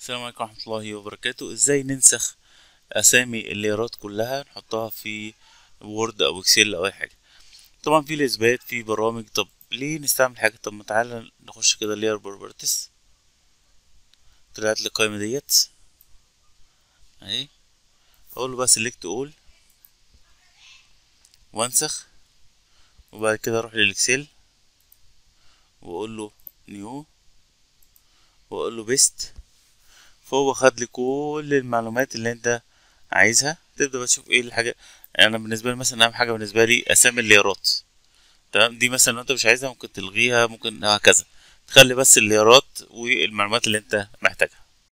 السلام عليكم ورحمة الله وبركاته ازاي ننسخ اسامي الليرات كلها نحطها في وورد او اكسل او اي حاجة طبعا في الاثبات في برامج طب ليه نستعمل حاجة طب ما تعالى نخش كده لير بروبرتيز طلعت لي القائمة ديت اهي اقول له بقى سيلكت اول وانسخ وبعد كده اروح للاكسل واقول له نيو واقول له بيست فهو خد لي كل المعلومات اللي انت عايزها تبدا بقى تشوف ايه الحاجه انا بالنسبه لي مثلا اهم حاجه بالنسبه لي اسامي الليارات تمام دي مثلا لو انت مش عايزها ممكن تلغيها ممكن هكذا تخلي بس الليارات والمعلومات اللي انت محتاجها